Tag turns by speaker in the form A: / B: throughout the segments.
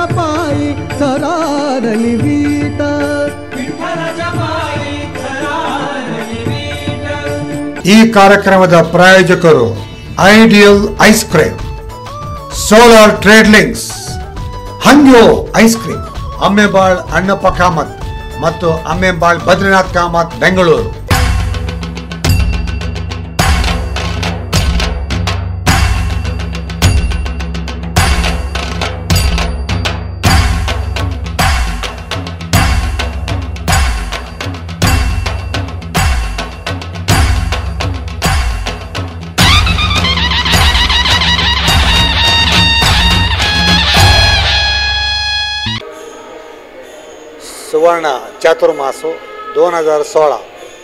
A: पायी सरारली वीट
B: ಈ ಕಾರ್ಯಕ್ರಮದ ಪ್ರಾಯೋಜಕರು ideal ice cream solar trade links Hangyo ice cream Ammebal Annappa Kamath ಮತ್ತು ಅಮ್ಮೆಬಾಳ್ ಬದ್ರಿನಾಥ್ ಕಾಮತ್ ಬೆಂಗಳೂರು सुवर्ण चातुर्मास दोन हजार सोळा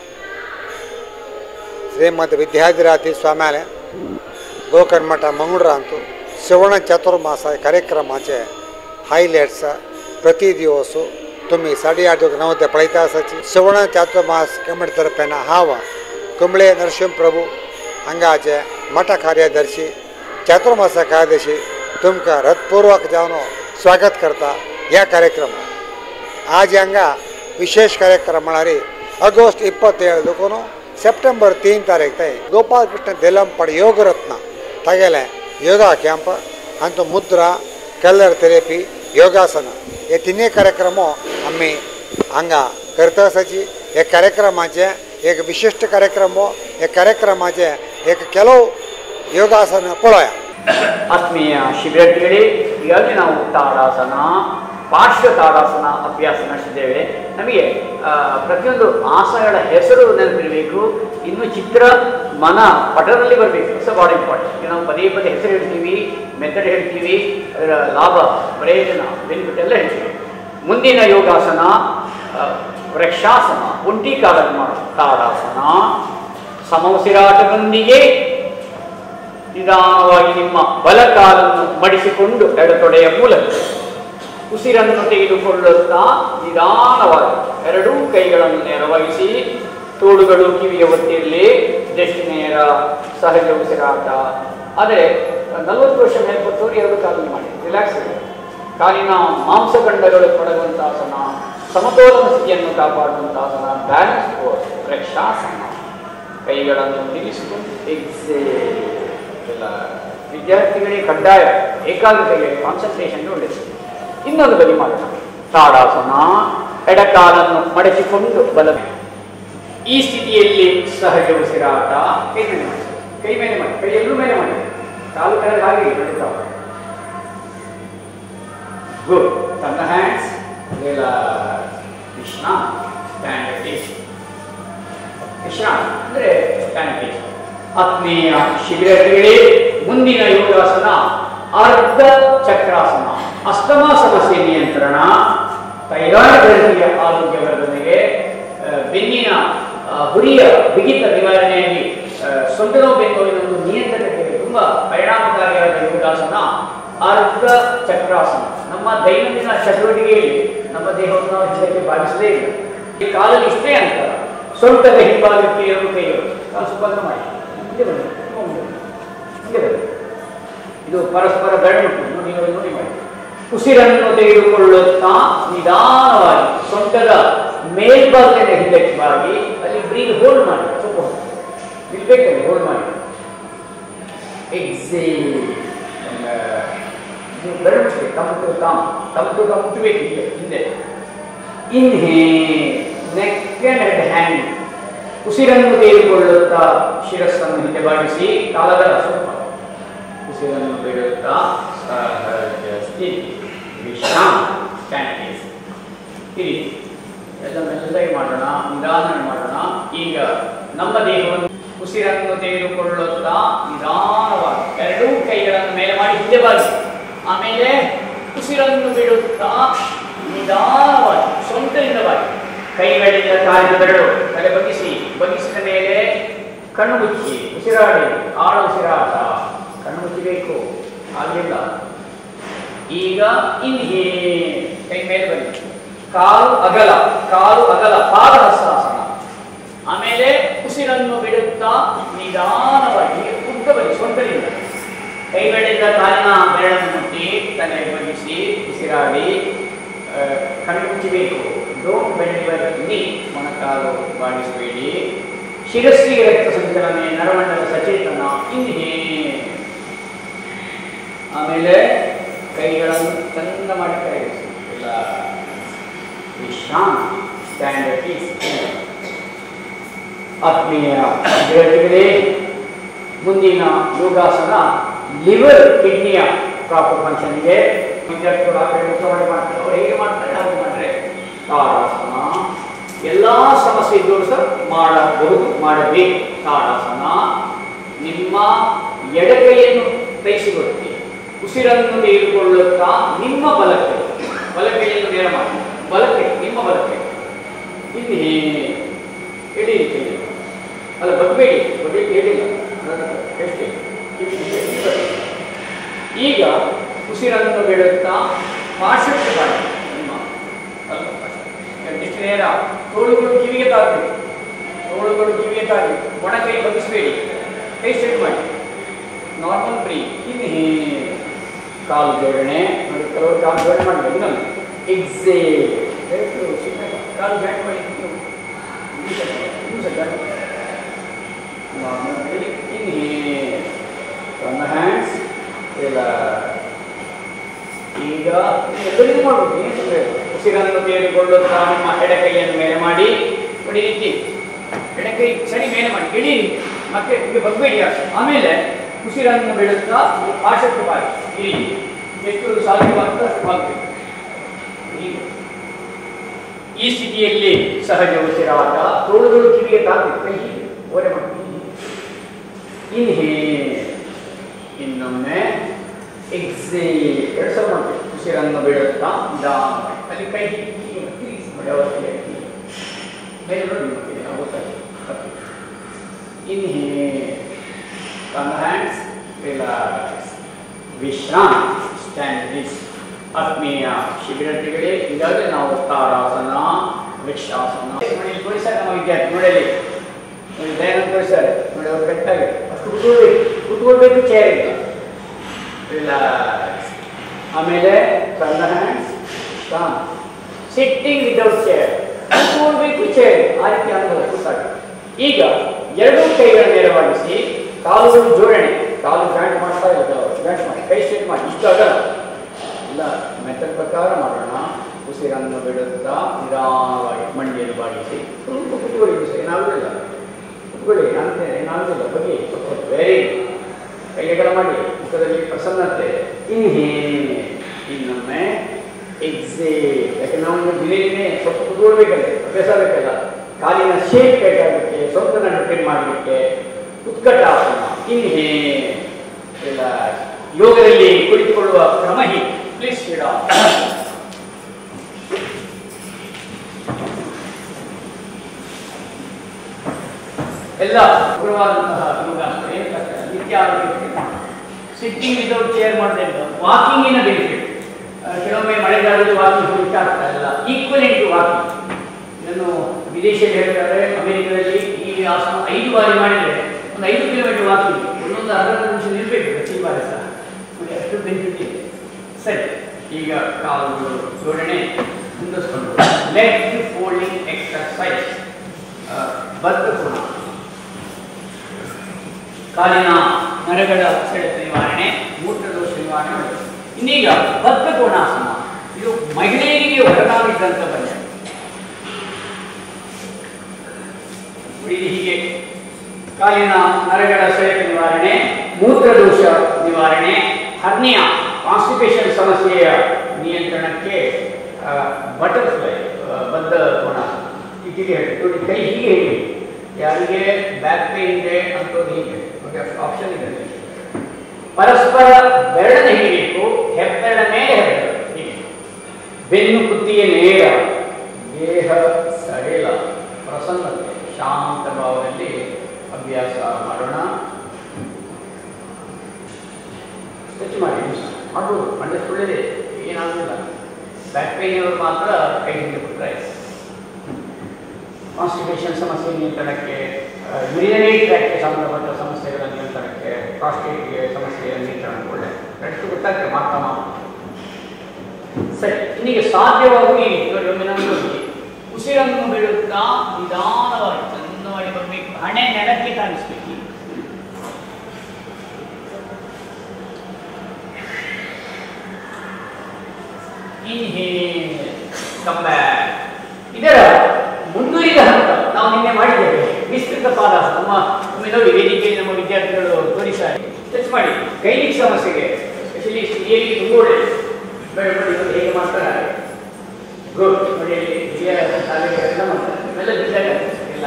B: श्रीमंत विद्याधिराती स्वाम्याने गोकर्मठ मंगळूर अंतू सुवर्ण चातुर्मास कार्यक्रमाचे हायलाइट्स प्रति दिवस तुम्ही साडेआठ नव्वद पळयता आसाची सुवर्ण चातुर्मास कमिटी तर्फेन हांव कुंबळे नरसिंह प्रभू हांगाचे मठ कार्यदर्शी चातुर्मास कार्यादर्शी तुमकां हृदपूर्वक जावन स्वागत करता ह्या कार्यक्रमात आज हांगा विशेष कार्यक्रम म्हळ्यार ऑगस्ट इಪ್ಪತ್ತೇಳು देखून सप्टेंबर तीन तारीख ताईं गोपाल कृष्ण देलंपड योग रत्न तागेलें योगा कॅम्प आनी तो मुद्रा कलर थेरपी योगासन हे तिनूय कार्यक्रम आमी हांगा करता आसाची हे कार्यक्रमाचे एक विशिश्ट कार्यक्रम हे कार्यक्रमाचे एक ಕೆಲವು ಯೋಗಾಸನ ಪಳೋಯ
C: ಆತ್ಮೀಯ ಶಿಬಿರಾರ್ಥಿಗಳೇ ಈಗಾಗಲೇ ನಾವು ತಾಡಾಸನ ಪಾರ್ಶ್ವ ತಾಡಾಸನ ಅಭ್ಯಾಸ ನಡೆಸಿದ್ದೇವೆ ನಮಗೆ ಆ, ಪ್ರತಿಯೊಂದು ಆಸನಗಳ ಹೆಸರು ನೆನಪಿರಬೇಕು ಇನ್ನು ಚಿತ್ರ ಮನ ಪಟದಲ್ಲಿ ಬರಬೇಕು ಇಟ್ಸ್ ಬಾಡಿ ಇಂಪಾರ್ಟೆಂಟ್ ಈಗ ನಾವು ಪದೇ ಪದೇ ಹೆಸರು ಹೇಳ್ತೀವಿ ಮೆಥಡ್ ಹೇಳ್ತೀವಿ ಅದರ ಲಾಭ ಪ್ರಯೋಜನ ಬೆನಿಫಿಟ್ ಎಲ್ಲ ಹೇಳ್ತೀವಿ ಮುಂದಿನ ಯೋಗಾಸನ ಆ, ವೃಕ್ಷಾಸನ ಒಂಟಿ ಕಾಲಲ್ಲಿ ಮಾಡೋ ತಾಡಾಸನ ಸಮವಸಿರಾಟದೊಂದಿಗೆ ನಿಧಾನವಾಗಿ ನಿಮ್ಮ ಬಲಕಾಲನ್ನು ಮಡಿಸಿಕೊಂಡು ಎಡತೊಡೆಯ ಮೂಲಕ ಉಸಿರನ್ನು ತೆಗೆದುಕೊಳ್ಳುತ್ತಾ ನಿಧಾನವಾಗಿ ಎರಡೂ ಕೈಗಳನ್ನು ನೇರವಾಗಿಸಿ ತೋಳುಗಳು ಕಿವಿಯ ಒತ್ತಿರಲಿ ದೃಷ್ಟಿ ನೇರ ಸಹಜ ಉಸಿರಾಟ ಆದರೆ ನಲವತ್ತು ವರ್ಷ ಮೇಲ್ಪಟ್ಟವರು ಎರಡು ಕಾಲನ್ನು ಮಾಡಿ ರಿಲ್ಯಾಕ್ಸ್ ಇದೆ ಕಾಲಿನ ಮಾಂಸಖಂಡಗಳು ತೊಡಗುವಂಥ ಆಸನ ಸಮತೋಲನ ಸ್ಥಿತಿಯನ್ನು ಕಾಪಾಡುವಂಥ ಆಸನ ಬ್ಯಾಲೆನ್ಸ್ ಫೋರ್ಸ್ ವೃಕ್ಷಾಸನ ಕೈಗಳನ್ನು ತಿರುಗಿಸಿಕೊಂಡು ಎಕ್ಸೇಲ್ ಎಲ್ಲ ವಿದ್ಯಾರ್ಥಿಗಳಿಗೆ ಕಡ್ಡಾಯ ಏಕಾಗ್ರತೆಗೆ ಕಾನ್ಸಂಟ್ರೇಷನ್ ಒಳ್ಳೆಯದು ಇನ್ನೊಂದು ಬದಿ ಮಾಡೋಣ ತಾಡಾಸನ ಎಡಕಾಲನ್ನು ಮಡಚಿಕೊಂಡು ಬಲ ಈ ಸ್ಥಿತಿಯಲ್ಲಿ ಸಹಜ ಉಸಿರಾಟ ಕೈ ಮೇಲೆ ಮಾಡಿ ಕೈ ಮೇಲೆ ಮಾಡಿ ಕೈ ಎಲ್ಲೂ ಮೇಲೆ ಮಾಡಿ ಕಾಲು ಕೆಳಗೆ ಹಾಗೆ ನಡೀತಾ ಗುಡ್ ತನ್ನ ಹ್ಯಾಂಡ್ಸ್ ವಿಶ್ರಾಂತಿ ಸ್ಟ್ಯಾಂಡ್ ವಿಶ್ರಾಂತಿ ಅಂದ್ರೆ ಸ್ಟ್ಯಾಂಡ್ ಆತ್ಮೀಯ ಶಿಬಿರಗಳೇ ಮುಂದಿನ ಯೋಗಾಸನ ಅರ್ಧ ಚಕ್ರಾಸನ ಅಸ್ತಮ ಸಮಸ್ಯೆ ನಿಯಂತ್ರಣ ಥೈರಾಯ್ಡ್ ಗ್ರಂಥಿಯ ಆರೋಗ್ಯ ವರ್ಧನೆಗೆ ಆ, ಬೆನ್ನಿನ ಆ, ಹುರಿಯ ಬಿಗಿತ ನಿವಾರಣೆಯಲ್ಲಿ ಆ, ಸೊಂಟ ನೋವು ಬೆನ್ನುವಿನ ಒಂದು ನಿಯಂತ್ರಣಕ್ಕೆ ತುಂಬಾ ಪರಿಣಾಮಕಾರಿಯಾದ ಯೋಗಾಸನ ಅರ್ಧ ಚಕ್ರಾಸನ ನಮ್ಮ ದೈನಂದಿನ ಚಟುವಟಿಕೆಯಲ್ಲಿ ನಮ್ಮ ದೇಹವನ್ನು ನಾವು ಹಿಂದಕ್ಕೆ ಭಾಗಿಸದೇ ಇಲ್ಲ ಈ ಕಾಲಲ್ಲಿ ಇಷ್ಟೇ ಅಂತರ ಸೊಂಟದ ಹಿಂಭಾಗಕ್ಕೆ ಎರಡು ಕೈಗಳು ನಾನು ಸುಪಂದ್ರ ಮಾಡಿ ಮುಂದೆ ಬನ್ನಿ ಮುಂದೆ ಬನ್ನಿ. ಮುಂದೆ ಬನ್ನಿ ಇದು ಪರಸ್ಪರ ಬೆರಳುಂಟು ನೋಡಿ ನೋಡಿ ನೋಡಿ ಮಾಡಿ ಉಸಿರನ್ನು ತೆಗೆದುಕೊಳ್ಳುತ್ತಾ ನಿಧಾನವಾಗಿ ಸೊಂಟದ ಮೇಲ್ಭಾಗದ ಹಿಂದಕ್ಕೆ ಬಾಗಿ ಅಲ್ಲಿ ಬ್ರೀದ್ ಹೋಲ್ಡ್ ಮಾಡಿ ಸ್ವಲ್ಪ ನಿಲ್ಬೇಕಲ್ಲಿ ಹೋಲ್ಡ್ ಮಾಡಿ ಎಕ್ಸೇಲ್ ನೀವು ಬೆರಳು ತಮ್ಮದು ತಾಮ್ ತಮ್ಮದು ತಾವು ಮುಟ್ಟಬೇಕು ಹಿಂದೆ ಹಿಂದೆ inhale neck and head hand ಉಸಿರನ್ನು ತೆಗೆದುಕೊಳ್ಳುತ್ತಾ ಶಿರಸ್ಸನ್ನು ಹಿಂದೆ ಬಾಗಿಸಿ ಕಾಲದ ಸ್ವಲ್ಪ ಉಸಿರನ್ನು ಬಿಡುತ್ತಾ ಸಹಜ ಸ್ಥಿತಿ ವಿಶ್ರಾಂತಿ ಸ್ಟ್ಯಾಂಡೀಸ್ ಈ ರೀತಿ ಎಲ್ಲ ಮೆಲ್ಲಗೆ ಮಾಡೋಣ ನಿಧಾನ ಮಾಡೋಣ ಈಗ ನಮ್ಮ ದೇಹವನ್ನು ಉಸಿರನ್ನು ತೆಗೆದುಕೊಳ್ಳುತ್ತಾ ನಿಧಾನವಾಗಿ ಎರಡೂ ಕೈಗಳನ್ನು ಮೇಲೆ ಮಾಡಿ ಹಿಂದೆ ಬಾಗಿ ಆಮೇಲೆ ಉಸಿರನ್ನು ಬಿಡುತ್ತಾ ನಿಧಾನವಾಗಿ ಸೊಂಟದಿಂದ ಬಾಗಿ ಕೈಗಳಿಂದ ಕಾಲಿನ ಬೆರಳು ತಲೆ ಬಗ್ಗಿಸಿ ಬಗ್ಗಿಸಿದ ಮೇಲೆ ಕಣ್ಣು ಮುಚ್ಚಿ ಉಸಿರಾಡಿ ಆಳ ಉಸಿರಾಟ ಕಣ್ಣು ಮುಚ್ಚಬೇಕು ಆಗಲಿಲ್ಲ ಈಗ ಇನ್ಹೇ ಕೈ ಮೇಲೆ ಬನ್ನಿ ಕಾಲು ಅಗಲ ಕಾಲು ಅಗಲ ಪಾದ ಹಸ್ತಾಸನ ಆಮೇಲೆ ಉಸಿರನ್ನು ಬಿಡುತ್ತಾ ನಿಧಾನವಾಗಿ ಉದ್ದ ಬನ್ನಿ ಸೊಂಟದಿಂದ ಕೈಗಳಿಂದ ಕಾಲಿನ ಬೆರಳನ್ನು ಮುಟ್ಟಿ ತಲೆ ಬಗ್ಗಿಸಿ ಉಸಿರಾಡಿ ಆ, ಕಣ್ಣು ಮುಚ್ಚಬೇಕು ಡೋಂಟ್ ಬೆಂಡ್ ಯುವರ್ ನೀ ಮೊಣಕಾಲು ಬಾಗಿಸಬೇಡಿ ಶಿರಸ್ಸಿಗೆ ರಕ್ತ ಸಂಚಲನೆ ನರಮಂಡಲ ಸಚೇತನ ಇನ್ನೇ ಆಮೇಲೆ ಕೈಗಳನ್ನು ಚಂದ ಮಾಡಿ ಕೈ ಇಲ್ಲ ವಿಶ್ರಾಂತಿ ಸ್ಟ್ಯಾಂಡರ್ಡ್ ಈಸ್ ಆತ್ಮೀಯ ವಿದ್ಯಾರ್ಥಿಗಳೇ ಮುಂದಿನ ಯೋಗಾಸನ ಲಿವರ್ ಕಿಡ್ನಿಯ ಪ್ರಾಪರ್ ಫಂಕ್ಷನ್ಗೆ ವಿದ್ಯಾರ್ಥಿಗಳು ಆ ಕಡೆ ಮುಖ ಮಾಡಿ ಮಾಡ್ತಾರೆ ಅವ್ರು ಹೇಗೆ ಮಾಡ್ತಾರೆ ಹಾಗೆ ಮಾಡ್ರೆ ತಾಡಾಸನ ಎಲ್ಲ ಸಮಸ್ಯೆ ಇದ್ದವರು ಸಹ ಮಾಡಬಹುದು ಮಾಡಬೇಕು ತಾಡಾಸನ ನಿಮ್ಮ ಎಡಗೈಯನ್ನು ಕೈಸಿಗೊತ್ತಿ ಉಸಿರನ್ನು ತೆಗೆದುಕೊಳ್ಳುತ್ತಾ ನಿಮ್ಮ ಬಲಕ್ಕೆ ಬಲಕೈಯನ್ನು ನೇರ ಮಾಡಿ ಬಲಕ್ಕೆ ನಿಮ್ಮ ಬಲಕ್ಕೆ ಇಲ್ಲಿ ಹಿಡೀರಿ ಕೈಯಲ್ಲಿ ಅಲ್ಲ ಬಗ್ಬೇಡಿ ಬಗ್ಲಿಕ್ಕೆ ಹೇಳಿಲ್ಲ ಎಷ್ಟೇ ಈಗ ಉಸಿರನ್ನು ಬಿಡುತ್ತಾ ಪಾರ್ಶ್ವಕ್ಕೆ ಮಾಡಿ ನಿಮ್ಮ ಅಲ್ಪ ಪಾರ್ಶ್ವ. ಇಷ್ಟು ನೇರ ತೋಳುಗಳು ಕಿವಿಗೆ ತಾಗಬೇಕು ತೋಳುಗಳು ಕಿವಿಗೆ ತಾಗಬೇಕು ಒಣ ಕೈ ಬಗ್ಗಿಸಬೇಡಿ ಕೈ ಸ್ಟ್ರೆಟ್ ಮಾಡಿ ನಾರ್ಮಲ್ ಬ್ರೀ ಇಲ್ಲಿ ಕಾಲು ಜೋಡಣೆ ನೋಡಿ ಕೆಲವರು ಕಾಲು ಜೋಡಣೆ ಮಾಡಬೇಕು ಇನ್ನೊಂದು ಎಕ್ಸೇ ಕಾಲು ಜಾಯಿಂಟ್ ಮಾಡಿ ಇನ್ನೂ ಸ್ವಲ್ಪ, ಇನ್ನೂ ಸ್ವಲ್ಪ. Normally, inhale from the hands, relax. ಈಗ ಎಲ್ಲರಿಗೂ ಮಾಡ್ಬೇಕು ಏನು ತೊಂದರೆ ಇಲ್ಲ. ಉಸಿರನ್ನು ತೆಗೆದುಕೊಳ್ಳುತ್ತಾ ನಿಮ್ಮ ಎಡಕೈಯನ್ನು ಮೇಲೆ ಮಾಡಿ ನೋಡಿ ಈ ರೀತಿ ಎಡಕೈ ಸರಿ ಮೇಲೆ ಮಾಡಿ ಇಡೀರಿ ಮತ್ತೆ ಈಗ ಬಗ್ಬೇಡಿ ಅಷ್ಟೇ. ಆಮೇಲೆ ಉಸಿರನ್ನು ಬಿಡುತ್ತಾ ಪಾಶಕ್ಕೆ ಬಾರಿ ಈ ರೀತಿ ಎಷ್ಟು ಸಾಧ್ಯವಾಗ್ತದೆ ಅಷ್ಟು ಬಾಗ್ಬೇಕು ಹೀಗೆ ಈ ಸ್ಥಿತಿಯಲ್ಲಿ ಸಹಜ ಉಸಿರಾಟ ತೋಳುಗಳು ಕಿವಿಗೆ ತಾಕಬೇಕು ಕೈ ಹೀಗೆ ಓರೆ ಮಾಡಿ ಇನ್ಹೇಲ್ ಇನ್ನೊಮ್ಮೆ ಎಕ್ಸೇಲ್ ಎರಡು ಸಲ ಮಾಡಬೇಕು ಉಸಿರನ್ನು ಬಿಡುತ್ತಾ ನಿಧಾನವಾಗಿ ಅಲ್ಲಿ ಕೈ ಹೀಗೆ ಹೀಗೆ ತಿರುಗಿಸಿ ಮಾಡಿ ಅವತ್ತಿಗೆ ಮೇಲೆ ನೋಡಿ ನಿಮಗೆ ಆಗುತ್ತದೆ inhale from the hands relax ವಿಶ್ರಾಂತಿ ಸ್ಟ್ಯಾಂಡ್ ದಿಸ್ ಆತ್ಮೀಯ ಶಿಬಿರಾರ್ಥಿಗಳೇ ಈಗಾಗಲೇ ನಾವು ತಾರಾಸನ ವೃಕ್ಷಾಸನ ನೋಡಿ ತೋರಿಸ್ತಾರೆ ನಮ್ಮ ವಿದ್ಯಾರ್ಥಿ ನೋಡಲಿ ನೋಡಿ ದಯಾನಂದ ತೋರಿಸ್ತಾರೆ ನೋಡಿ ಅವ್ರು ಕರೆಕ್ಟಾಗಿ ಅಷ್ಟು ಕುತ್ಕೊಳ್ಬೇಕು ಕುತ್ಕೊಳ್ಬೇಕು ಚೇರ್ ಇಲ್ಲ ರಿಲ್ಯಾಕ್ಸ್ ಆಮೇಲೆ from the hands come sitting without chair ಕುತ್ಕೊಳ್ಬೇಕು ಚೇರ್ ಆ ರೀತಿ ಅನುಭವ ಕೂತಾಗ ಈಗ ಎರಡೂ ಕೈಗಳ ನೇರವಾಗಿಸಿ ಕಾಲುಗಳು ಜೋಡಣೆ ಕಾಲು ಜಾಯಿಂಟ್ ಮಾಡ್ತಾ ಇಲ್ಲ ಕೆಲವರು ಜಾಯಿಂಟ್ ಮಾಡಿ ಕೈ ಸ್ಟ್ರೇಟ್ ಮಾಡಿ ಇಷ್ಟು ಆಗಲ್ಲ ಇಲ್ಲ ಮೆಥಡ್ ಪ್ರಕಾರ ಮಾಡೋಣ ಉಸಿರನ್ನು ಬಿಡುತ್ತಾ ನಿಧಾನವಾಗಿ ಮಂಡಿಯನ್ನು ಬಾಗಿಸಿ ಸ್ವಲ್ಪ ಕುತ್ಕೊಳ್ಳಿ ಸರ್ ಏನಾಗುದಿಲ್ಲ ಕುತ್ಕೊಳ್ಳಿ ಅಂತೆ ಏನಾಗುದಿಲ್ಲ ಬಗೆ ವೆರಿ ಕೈಗಳ ಮಾಡಿ ಮುಖದಲ್ಲಿ ಪ್ರಸನ್ನತೆ ಇನ್ಹೇ ಇನ್ನೊಮ್ಮೆ ಎಕ್ಸೇ ಯಾಕೆ ನಾವು ದಿನೇ ದಿನೇ ಸ್ವಲ್ಪ ಕುತ್ಕೊಳ್ಬೇಕಂತೆ ಅಭ್ಯಾಸ ಆಗಬೇಕಲ್ಲ ಕಾಲಿನ ಶೇಪ್ ಬೇಕಾಗಲಿಕ್ಕೆ ಸೊಂಟನ ರಿಟೈನ್ ಮಾಡಲಿಕ್ಕೆ ಉತ್ಕಟಾಸನ ಇನ್ಹೇ ರಿಲ್ಯಾಕ್ಸ್ ಯೋಗದಲ್ಲಿ ಕುಳಿತುಕೊಳ್ಳುವ ಕ್ರಮ ಹೀಗೆ ಪ್ಲೀಸ್ ಇಡ ಎಲ್ಲ ಗುರುವಾದಂತಹ ಯೋಗಾಸನ ಏನು ಕಷ್ಟ ಇಲ್ಲ. ನಿತ್ಯ ಆರೋಗ್ಯ ಸಿಟ್ಟಿಂಗ್ ವಿತೌಟ್ ಚೇರ್ ಮಾಡದೆ ವಾಕಿಂಗಿನ ಬೆನಿಫಿಟ್ ಕೆಲವೊಮ್ಮೆ ಮಳೆಗಾಲದಲ್ಲಿ ವಾಕಿಂಗ್ ಹೋಗ್ಲಿಕ್ಕೆ ಆಗ್ತಾ ಇಲ್ಲ ಈಕ್ವಲೆಂಟ್ ಟು ವಾಕಿಂಗ್ ಇದನ್ನು ವಿದೇಶದಲ್ಲಿ ಹೇಳ್ತಾರೆ ಅಮೆರಿಕದಲ್ಲಿ ಈ ಆಸನ ಐದು ಬಾರಿ ಮಾಡಿದರೆ ಒಂದು ಐದು ಕಿಲೋಮೀಟರ್ ವಾಕಿಂಗ್ ಒಂದೊಂದು ಅರ್ಧ ನಿಮಿಷ ನಿಲ್ಬೇಕು ಪ್ರತಿ ಬಾರಿ ಸಹ ನೋಡಿ ಅಷ್ಟು ಬೆನಿಫಿಟ್ ಇದೆ ಸರಿ ಈಗ ಕಾಲುಗಳು ಜೋಡಣೆ ಮುಂದಿಸ್ಕೊಂಡು ಲೆಗ್ ಫೋಲ್ಡಿಂಗ್ ಎಕ್ಸರ್ಸೈಸ್ ಬದ್ಧ ಕೋನ ಕಾಲಿನ ನರಗಳ ಸೆಳೆತ ನಿವಾರಣೆ ಮೂತ್ರದೋಷ ನಿವಾರಣೆ ಮಾಡುತ್ತೆ. ಇನ್ನೀಗ ಬದ್ಧ ಕೋಣಾಸನ ಇದು ಮಹಿಳೆಯರಿಗೆ ಹೊರಗಾಗಿದ್ದಂಥ ಬಂದ ನೋಡಿ ಇದು ಹೀಗೆ ಕಾಲಿನ ನರಗಳ ಸೆಳೆತ ನಿವಾರಣೆ ಮೂತ್ರದೋಷ ನಿವಾರಣೆ ಹರ್ನಿಯ ಕಾನ್ಸ್ಟಿಪೇಷನ್ ಸಮಸ್ಯೆಯ ನಿಯಂತ್ರಣಕ್ಕೆ ಬಟರ್ಫ್ಲೈ ಬದ್ಧ ಕೋಣಾಸನ ಹೀಗೆ ಹೇಳಿ ನೋಡಿ ಕೈ ಹೀಗೆ ಹೇಳಿ ಯಾರಿಗೆ ಬ್ಯಾಕ್ ಪೇನ್ ಇದೆ ಅಂತದ್ದು ಹೀಗೆ ನೋಡಿ ಆಪ್ಷನ್ ಇದೆ ಪರಸ್ಪರ ಬೆರಳನ್ನ ಹಿಡಿಬೇಕು ಹೆಬ್ಬೆರಳ ಮೇಲೆ ಹೆಬ್ಬೆರಳು ಹೀಗೆ ಬೆನ್ನು ಕುತ್ತಿಗೆ ನೇರ ದೇಹ ಸಡಿಲ ಪ್ರಸನ್ನತೆ ಶಾಂತ ಭಾವದಲ್ಲಿ ಅಭ್ಯಾಸ ಮಾಡೋಣ ಸ್ಟ್ರೆಚ್ ಮಾಡಿ ಮಾಡ್ಬೋದು ಮಂಡ್ಯ ಒಳ್ಳೆಯದೇ ಏನಾಗಲಿಲ್ಲ ಬ್ಯಾಕ್ ಪೇನ್ ಇರೋರು ಮಾತ್ರ ಕೈ ಹಿಂದೆ ಕೊಟ್ಟರೆ ಕಾನ್ಸ್ಟಿಪೇಷನ್ ಸಮಸ್ಯೆ ನಿಯಂತ್ರಣಕ್ಕೆ ಯುರಿನರಿ ಟ್ರ್ಯಾಕ್ಗೆ ಸಂಬಂಧಪಟ್ಟ ಸಮಸ್ಯೆಗಳ ನಿಯಂತ್ರಣಕ್ಕೆ ಪ್ರಾಸ್ಟೇಟ್ಗೆ ಸಮಸ್ಯೆಯ ನಿಯಂತ್ರಣ ಒಳ್ಳೆ ಎಷ್ಟು ಗೊತ್ತಾಗ್ತದೆ ಮಾತ್ರ ಮಾತ್ರ ಸರಿ ನಿಮಗೆ ಸಾಧ್ಯವಾಗುವ ಈ ರೀತಿ ನೋಡಿ ಒಮ್ಮೆ ನಾವು ನೋಡಿ ಉಸಿರನ್ನು ಬಿಡುತ್ತಾ ನಿಧಾನವಾಗಿ ಚಂದವಾಗಿ ಬರಬೇಕು ಹಣೆ ನೆಲಕ್ಕೆ ಕಾಣಿಸ್ಬೇಕು ಇನ್ಹೇಲ್ ಕಮ್ ಬ್ಯಾಕ್ ಇದರ ಮುಂದುವರಿದ ಹಂತ ನಾವು ನಿನ್ನೆ ಮಾಡಿದ್ದೇವೆ ವಿಸ್ತೃತ ಪಾದ ನಮ್ಮ ಒಮ್ಮೆ ನೋಡಿ ವೇದಿಕೆಯಲ್ಲಿ ನಮ್ಮ ವಿದ್ಯಾರ್ಥಿಗಳು ತೋರಿಸಾರೆ ಟಚ್ ಮಾಡಿ ಕೈಲಿಕ್ ಸಮಸ್ಯೆಗೆ ಸ್ಪೆಷಲಿ ಏರಿ ತುಂಬ ಒಳ್ಳೆಯದು ಬೇಡ ನೋಡಿ ನೋಡಿ ಹೇಗೆ ಮಾಡ್ತಾರೆ ಗುಡ್ ನೋಡಿ ಇಲ್ಲಿ ಹಿರಿಯರ ಶಾಲೆಗೆ ಎಲ್ಲ ಮಾಡ್ತಾರೆ ಇವೆಲ್ಲ ಬಿದ್ದಾಗ ಎಲ್ಲ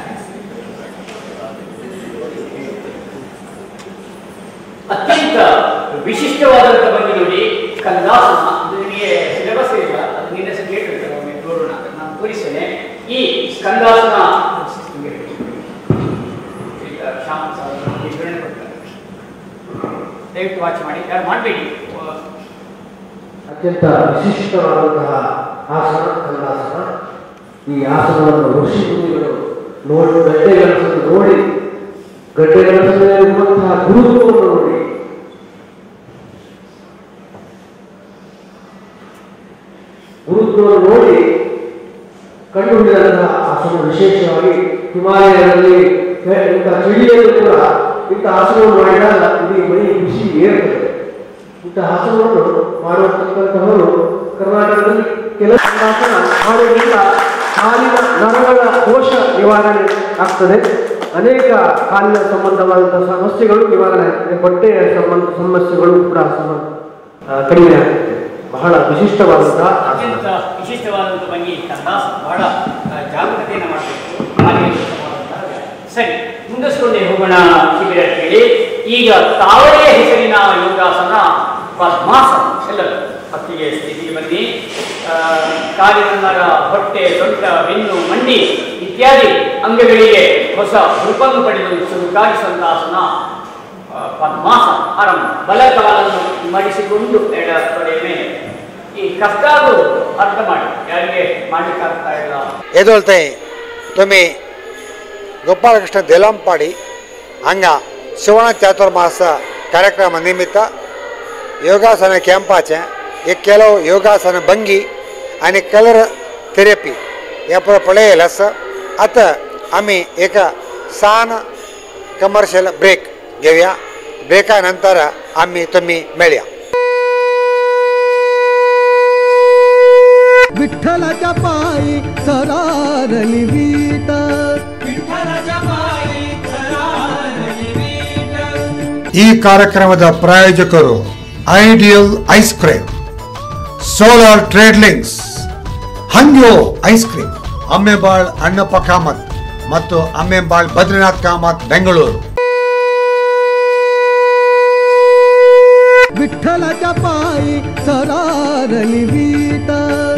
C: ಅತ್ಯಂತ ವಿಶಿಷ್ಟವಾದಂಥ ಬಗ್ಗೆ ನೋಡಿ ಕಂದಾಸನ ಇದು ನಿಮಗೆ ಸಿಲೆಬಸ್ ಇಲ್ಲ ಅದು ನಿನ್ನೆ ಸಹ ಕೇಳಿರ್ತಾರೆ ಒಮ್ಮೆ ನೋಡೋಣ ನಾನು ತೋರಿಸ್ತೇನೆ ಈ ಸ್ಕಂದಾಸನ ಈಗ ಶ್ಯಾಮ್ ಸರ್ ನಮ್ಗೆ ವಿವರಣೆ ಕೊಡ್ತಾರೆ ದಯವಿಟ್ಟು ವಾಚ್ ಮಾಡಿ ಯಾರು ಮಾಡಬೇಡಿ
D: ಅತ್ಯಂತ ವಿಶಿಷ್ಟವಾದಂತಹ ಆಸನ ಕಂದಾಸನ ಈ ಆಸನವನ್ನು ಋಷಿ ಮುನಿಗಳು ನೋಡಿ ಗಡ್ಡೆಗಳನ್ನು ನೋಡಿ ಗಡ್ಡೆಗಳಿರುವಂತಹ ಗುರುತ್ವವನ್ನು ನೋಡಿ ಗುರುತ್ವವನ್ನು ನೋಡಿ ಕಂಡುಹಿಡಿದಂತಹ ಆಸನ ವಿಶೇಷವಾಗಿ ಹಿಮಾಲಯದಲ್ಲಿ ಹೆ- ಇಂಥ ಚಳಿಯಲ್ಲೂ ಕೂಡ ಇಂಥ ಆಸನವನ್ನು ಮಾಡಿದಾಗ ಇಡೀ ಮೈ ಬಿಸಿ ಏರುತ್ತದೆ ಇಂಥ ಆಸನವನ್ನು ಮಾಡುವಂತಕ್ಕಂತಹವರು ಕರ್ನಾಟಕದಲ್ಲಿ ಕೆಲವು ಆಸನ ಮಾಡುವುದರಿಂದ ಕಾಲಿನ ನರಗಳ ದೋಷ ನಿವಾರಣೆ ಆಗ್ತದೆ ಅನೇಕ ಕಾಲಿನ ಸಂಬಂಧವಾದಂತಹ ಸಮಸ್ಯೆಗಳು ನಿವಾರಣೆ ಆಗ್ತದೆ ಹೊಟ್ಟೆಯ ಸಂಬಂಧ ಸಮಸ್ಯೆಗಳು ಕೂಡ ಸಮ ಆ, ಕಡಿಮೆ ಆಗ್ತದೆ ಬಹಳ ವಿಶಿಷ್ಟವಾದಂತಹ ಆಸನ
C: ಅತ್ಯಂತ ವಿಶಿಷ್ಟವಾದಂಥ ಭಂಗಿ ಕಂದಾಸ ಬಹಳ ಆ, ಜಾಗೃತೆಯನ್ನು ಮಾಡಬೇಕು ಹಾಗೆ ಉತ್ತಮವಾದಂತಹ ವ್ಯಾಯಾಮ. ಸರಿ ಮುಂದಸ್ಕೊಂಡೇ ಹೋಗೋಣ ಶಿಬಿರಗಳಿಗೆ ಈಗ ತಾವರೆಯ ಹೆಸರಿನ ಯೋಗಾಸನ ಪದ್ಮಾಸನ ಎಲ್ಲರೂ ಹತ್ತಿಗೆ ಸ್ಥಿತಿಗೆ ಬನ್ನಿ ಆ, ಕಾಲಿನ ನರ ಹೊಟ್ಟೆ ಸೊಂಟ ಬೆನ್ನು ಮಂಡಿ ಇತ್ಯಾದಿ ಅಂಗಗಳಿಗೆ ಹೊಸ ರೂಪನ್ನು ಪಡೆದು ಚುರುಕಾಗಿ ಸಂದಾಸನ ಆ, ಪದ್ಮಾಸನ ಆರಂಭ ಬಲ ಕಾಲನ್ನು ಮಡಿಸಿಕೊಂಡು ಎಡ ತೊಡೆಯ ಮೇಲೆ ಈ ಕಷ್ಟ ಆಗೋದು ಅರ್ಥ ಮಾಡಿ ಯಾರಿಗೆ ಮಾಡ್ಲಿಕ್ಕೆ ಆಗ್ತಾ ಇಲ್ಲ
B: ಎದೊಳ್ತೆ तुम्ही गोपालकृष्ण देलांपाडी हांगा शिवण चातुर्मास कार्यक्रमा निमित्त योगासन कॅम्पाचे एक ಕೆಲವು ಯೋಗಾಸನ ಭಂಗಿ आणि कलर थेरपी या पळयेल आसा आतां आमी एक सान कमर्शियल ब्रेक घेवया ब्रेका नंतर आमी तुमी मेळया
A: विठ्ठलाच्या पायी सरारली वीट
B: ಈ ಕಾರ್ಯಕ್ರಮದ ಪ್ರಾಯೋಜಕರು ideal ice cream solar trade links Hangyo ice cream Ammebal Annappa Kamath ಮತ್ತು ಅಮ್ಮೆಬಾಳ್ ಬದ್ರಿನಾಥ್ ಕಾಮತ್ ಬೆಂಗಳೂರು
A: विठ्ठलाच्या पायी सरारली वीट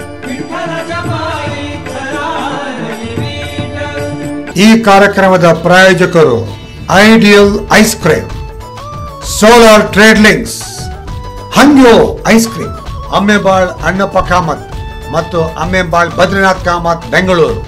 B: ಈ ಕಾರ್ಯಕ್ರಮದ ಪ್ರಾಯೋಜಕರು ideal ice cream solar trade links Hangyo ice cream Ammebal Annappa Kamath ಮತ್ತು ಅಮ್ಮೆಬಾಳ್ ಬದ್ರಿನಾಥ್ ಕಾಮತ್ ಬೆಂಗಳೂರು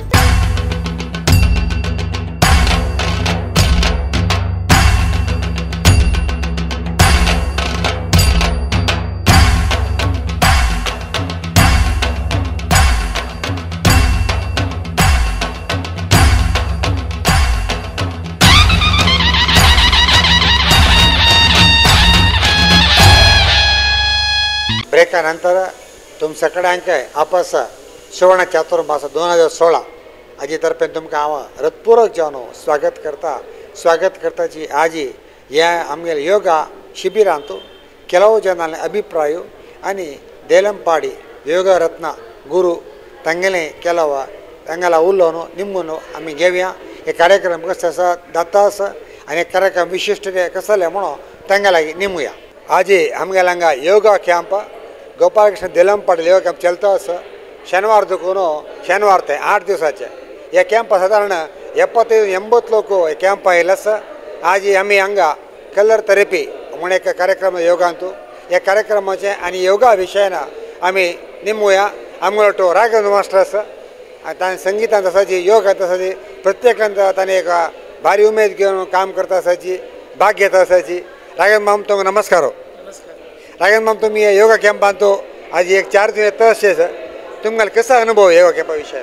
B: ब्रेकानंतर तुम सगळ्यांक आपस श्रवण चातुर्मास दोन हजार सोळा हाजे तर्फेन तुमकां हांव हृतपूर्वक जावन स्वागत करता स्वागत करताची आजी ह्या आमगेल्या योगा ಶಿಬಿರಾಂತು ಕೆಲವು ಜನ ಅಭಿಪ್ರಾಯ आणि ದೇಲಂಪಾಡಿ ಯೋಗ ರತ್ನ ಗುರು ತಂಗಲೆ ಕೆಲವ ತಂಗಲ उलोवन निम्मून आमी घेवया हे कार्यक्रम कसो आसा जाता आसा आनी कार्यक्रम विशिश्ट कसो जाले म्हणून तांगे लागीं निमुया आजी आमगेल्या हांगा योगा कॅम्प ಗೋಪಾಲಕೃಷ್ಣ ದೇಲಂಪಾಡಿ ಯೋಗ ಕ್ಯಾಂಪ್ ಚಲ್ತಾ ಅಸ ಶನಿವಾರದಕ್ಕೂ ಶನಿವಾರ ते आठ दिवसाचे हे कॅम्प साधारण ಎಪ್ಪತ್ತೈದು ಎಂಬತ್ತು लोक हे कॅम्प आयला आसा आज आमी हांगा कलर थेरपी म्हूण एक कार्यक्रम योगा अंतू ह्या कार्यक्रमाचे आनी योगा विशयान आमी निमुया आमगो राघवेंद्र मास्टर आसा आनी ताणें संगीतांत आसाची योगांत आसाची प्रत्येकांत ताणें एक भारी उमेद घेवन काम करता आसाची भाग घेता आसाची राघवेंद्र माम तुमकां नमस्कार राघवेंद्र माम तुमी ह्या योगा कॅम्पांत आज एक चार दिन येतं असेच तुम्हाला कसा अनुभव आहे योगा विषय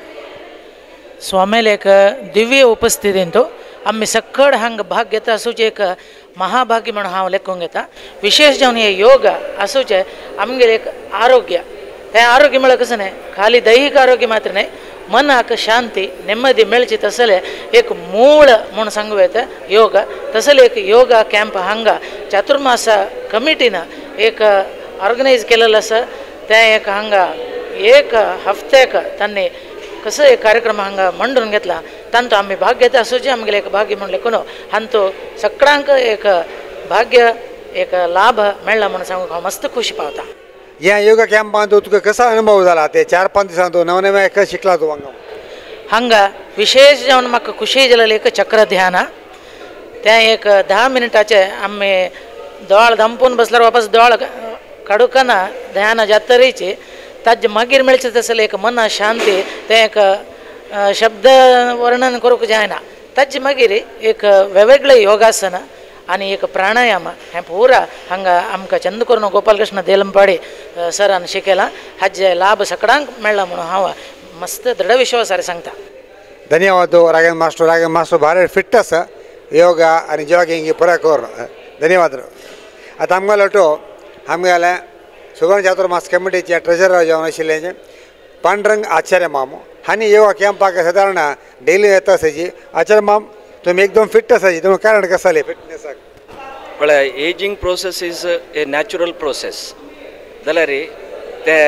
E: स्वामेल एक दिव्य उपस्थिती तो आम्ही सक्कड हंग भाग घेता असूचे एक महाभाग्य म्हणून हांव लेखून घेता विशेष जावन हे योग असूचे आमगेले एक आरोग्य हे आरोग्य म्हळ्यार कसं नाही खाली दैहिक आरोग्य मात्र नाही मनाक शांती ನೆಮ್ಮದಿ ಮೆಳಚಿ ತಸಲೆ एक ಮೂಳ म्हणून सांगू येतं योग तसले एक योगा कॅम्प हांगा चातुर्मास कमिटीनं एक ऑर्गनायज केलेलं असं त्या एक हांगा एक हफ्त्याक त्यांनी कसं एक कार्यक्रम हांगा मंडून घेतला तांतो आम्ही भाग घेता असूचे आमगेले एक भाग्य म्हणले कोण हांतो सगळ्यांक एक भाग्य एक लाभ मेळ्ळा म्हणून सांगूक हांव मस्त खुशी पावता
B: या योगा कॅम्पात तुका कसा अनुभव झाला ते चार पाच दिसांत नवनव्या कसं शिकला तू वांगा
E: हांगा विशेष जावन म्हाका खुशी जालेली एक चक्र ध्यान तें एक धा मिनटाचे आमी दोळ दंपून बसल्यार वापस दोळ काडूकना ध्यान जातरीची ताजे मागीर मेळचे तसले एक मन शांती तें एक अ, शब्द वर्णन करूंक जायना ताजे मागीर एक वेगवेगळे योगासन आनी एक प्राणायाम हें पुरा हांगा आमकां चंद करून गोपालकृष्ण देलंपाडी अ, सरान शिकयलां हाजे लाभ सगळ्यांक मेळ्ळा म्हणून हांव मस्त दृढ विश्वासार सांगता
B: ಧನ್ಯವಾದ ರಾಘವೇಂದ್ರ ಮಾಸ್ಟರ್ ರಾಘವೇಂದ್ರ ಮಾಸ್ಟರ್ ಭಾರಿ ಫಿಟ್ನೆಸ್ ಯೋಗ आणि जॉगिंग पुरा कर धन्यवाद आतां आमकां लोटो आमगेले सुवर्ण चातुर्मास कमिटीचे ट्रेजरर जावन आशिल्ले पांडुरंग आचार्य माम हांणी योगा कॅम्पाक सादारण डेली येता आसाची आचार्य माम तुमी एकदम फिट आसाची तुमी कारण कसं जालें फिटनेसाक
F: म्हळ्यार ageing process is a natural process जाल्यार ते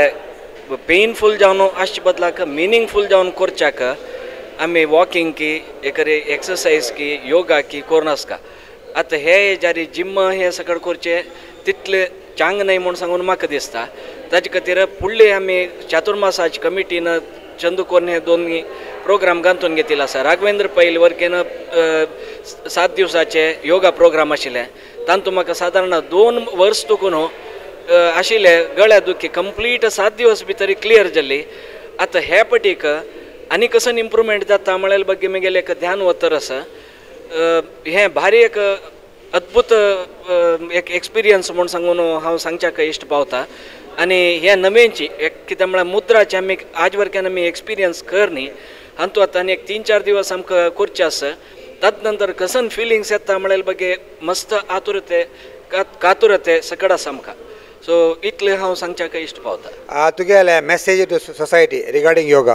F: पेनफूल जावन आसचे बदलाक मिनींगफूल जावन करच्याक आमी वॉकिंग की एकरे एक्सरसाइज की योगा की कोरनासका आतां हे जारी जिम हे सगळें करचे तितले चांग न्हय म्हूण सांगून म्हाका दिसता ताजे खातीर फुडले आमी चातुर्मासाची कमिटीन चंदुकोन हे दोन्ही प्रोग्राम घालून घेतिल्लो आसा राघवेंद्र पैल वरकेन सात दिवसाचे योगा प्रोग्राम आशिल्ले तातूंत म्हाका सादारण दोन वर्स तुकून आशिल्ले गळ्या दुखी कंप्लीट सात दिवस भितर क्लियर जाल्ली आतां हे पटीक आनी कसो इम्प्रुवमेंट जाता म्हळ्यार ಬಗ್ಗೆ म्हगेलें एक ध्यान वतर आसा हें भारी एक अद्भुत एक एक्सपिरियन्स म्हूण सांगून हांव सांगच्याक इश्ट पावता आनी हे नवेंची एक कितें म्हळ्यार मुद्राचे आमी आज वरच्यान आमी एक्सपिरियन्स कर न्ही हातूंत आतां आनी एक तीन चार दिवस आमकां करचे आसा तात नंतर कसन फिलिंग्स येता म्हळ्यार ಬಗ್ಗೆ मस्त आतुरते कातुरते सकड आसा आमकां सो इतलें हांव सांगच्याक इश्ट पावता
B: तुगेले मेसेज टू सोसायटी रिगार्डींग योगा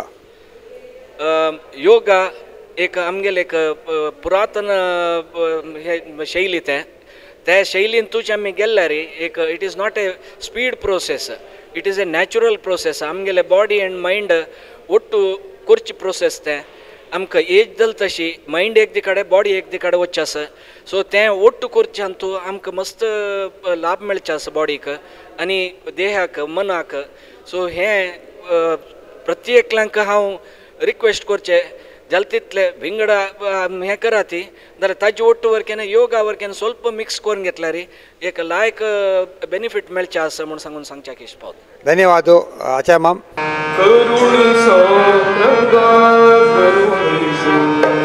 F: योगा एक आमगेले एक पुरातन हे शैली ते त्या शैलीन तुझे आमी गेल्यार एक it is not a speed process it is a natural process आमगेले बॉडी एंड मायंड ಒಟ್ಟು ಕೊರ್ಚಿ ಪ್ರೋಸೆಸ್ ते आमकां एज जाली तशी मायंड एक कडेन बॉडी एक कडेन वच्चे आसा सो तें ಒಟ್ಟು करचें हातू आमकां मस्त लाभ मेळचे आसा बॉडीक आनी देहाक मनाक सो हें प्रत्येकल्यांक हांव रिक्वेस्ट करचें जालें तितलें विंगडा हें करा ती जाल्यार ताजे ಒಟ್ಟು वरकेन योगा वरकेन ಸ್ವಲ್ಪ मिक्स करून घेतल्यार एक लायक बेनिफीट मेळचें आसा म्हूण सांगून सांगच्याक इश्ट पावता
B: ಧನ್ಯವಾದ ಆಚಾರ್ಯ ಮಾಮ್
D: करुण सौरंगा करुणीसो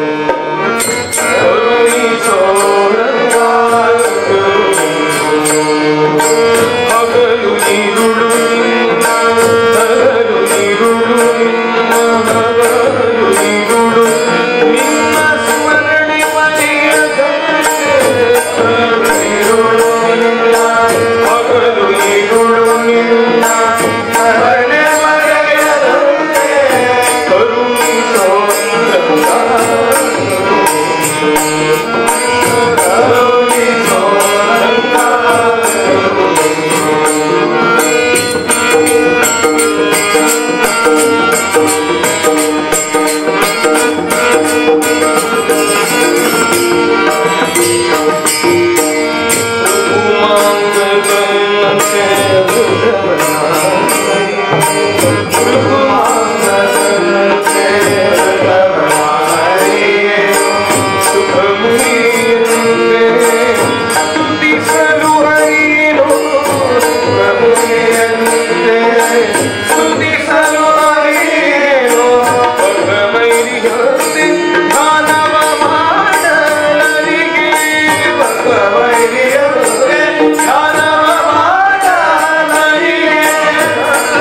D: करुणी सौरंगा करुणीसो हगलु निरुळु हगलु निरुळु हगलु निरुळु ನಿನ್ನ ಸ್ಮರಣೆ ಮರೆಯದಂತೆ ಕರುಣಿರುಳು ನಿನ್ನ ಹಗಲು ಇರುಳು ನಿನ್ನ ಸ್ಮರಣೆ ಮರೆಯದಂತೆ ಕರುಣಿಸೋ ಕರುಣಿಸೋ ದಾನವ ಮಾಡಲರಿಗೆ ಭಗವೈರಿಯರು ದಾನವ ಮಾಡಲರಿಗೆ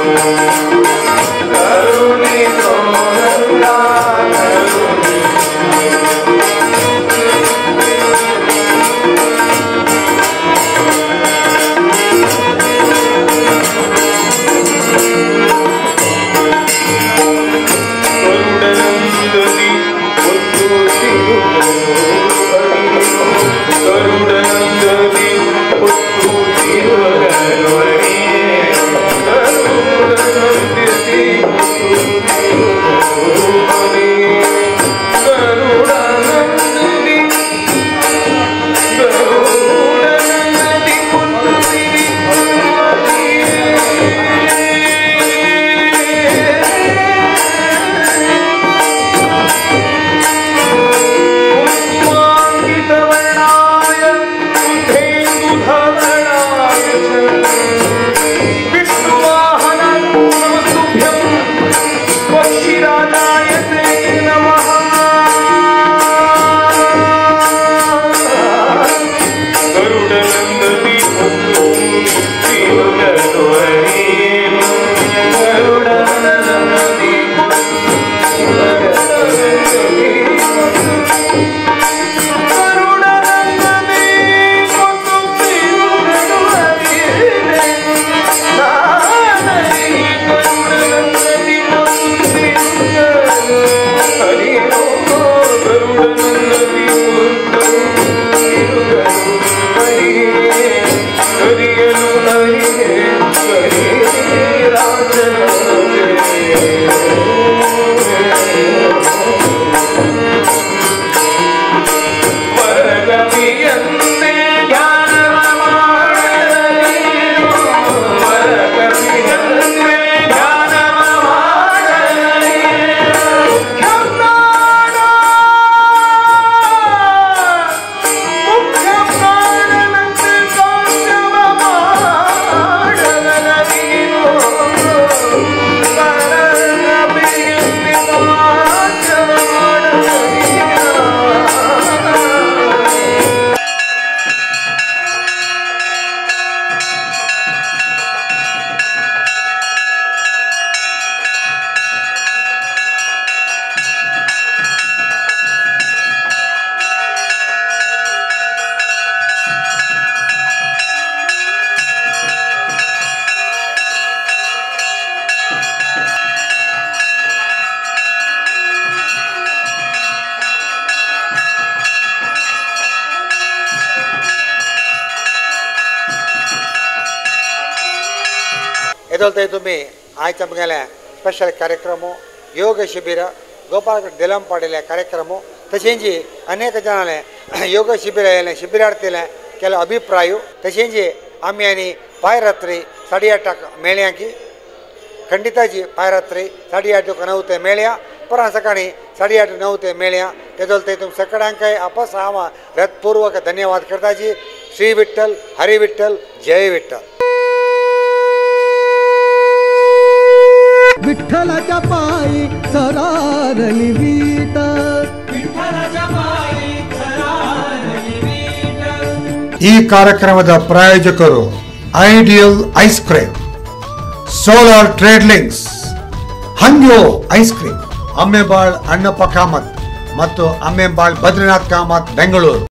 B: येदोलताय तुम्ही आयच्या मुगेले स्पेशल कार्यक्रम योग शिबिर ಗೋಪಾಲ ಡೆಲಂ ಪಾಡಿಲೆ ಕಾರ್ಯಕ್ರಮ ತಶೇಂಜಿ ಅನೇಕ ಜನಾಲೆ ಯೋಗ ಶಿಬಿರ ಏಲೆ ಶಿಬಿರಾರ್ಥಿಲೆ ಕೆಲ ಅಭಿಪ್ರಾಯ ತಶೇಂಜಿ ಆಮ್ಮೆ ಆನಿ ಪಾಯರಾತ್ರಿ ಸಾಡಿಯಾಟ ಮೇಳ್ಯಾಂಕಿ ಖಂಡಿತಾಜಿ ಪಾಯರಾತ್ರಿ ಸಾಡಿಯಾಟಕ್ಕೆ ನವ್ತೆ ಮೇಳ್ಯ ಪರ ಸಕಾಣಿ साडेआठ नऊ ते मेळ्या तेदोल ते तुम सकडांकाय आपस हांव हृदपूर्वक धन्यवाद करता जी श्री विठ्ठल हरी विठ्ठल जय विठ्ठल
A: विठ्ठलाच्या पायी सरारली वीट
B: ಈ ಕಾರ್ಯಕ್ರಮದ ಪ್ರಾಯೋಜಕರು ideal ice cream solar trade links Hangyo ice cream Ammebal Annappa Kamath ಮತ್ತು ಅಮ್ಮೆಬಾಳ್ ಬದ್ರಿನಾಥ್ ಕಾಮತ್ ಬೆಂಗಳೂರು